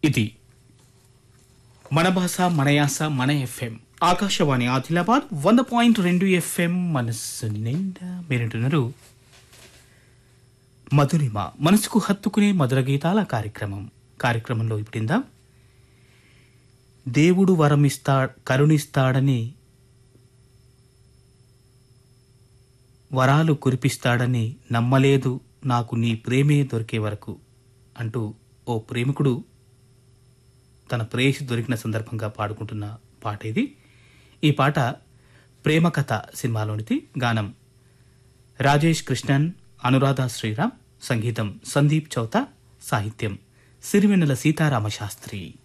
ఇది మన భాష మన యాస మన ఎఫ్ఎం ఆకాశవాణి ఆదిలాబాద్ వంద పాయింట్ రెండు ఎఫ్ఎం మనస్సు నిండా మీరింటున్నారు మధురిమ మనసుకు హత్తుకునే మధుర గీతాల కార్యక్రమం కార్యక్రమంలో ఇప్పుడిందా దేవుడు వరమిస్తా కరుణిస్తాడని వరాలు కురిపిస్తాడని నమ్మలేదు నాకు నీ ప్రేమే దొరికే వరకు అంటూ ఓ ప్రేమికుడు తన ప్రేయసి దొరికిన సందర్భంగా పాడుకుంటున్న పాట ఇది ఈ పాట ప్రేమ కథ సినిమాలోనిది గానం రాజేష్ కృష్ణన్ అనురాధ శ్రీరామ్ సంగీతం సందీప్ చౌత సాహిత్యం సిరివెన్నెల సీతారామ శాస్త్రి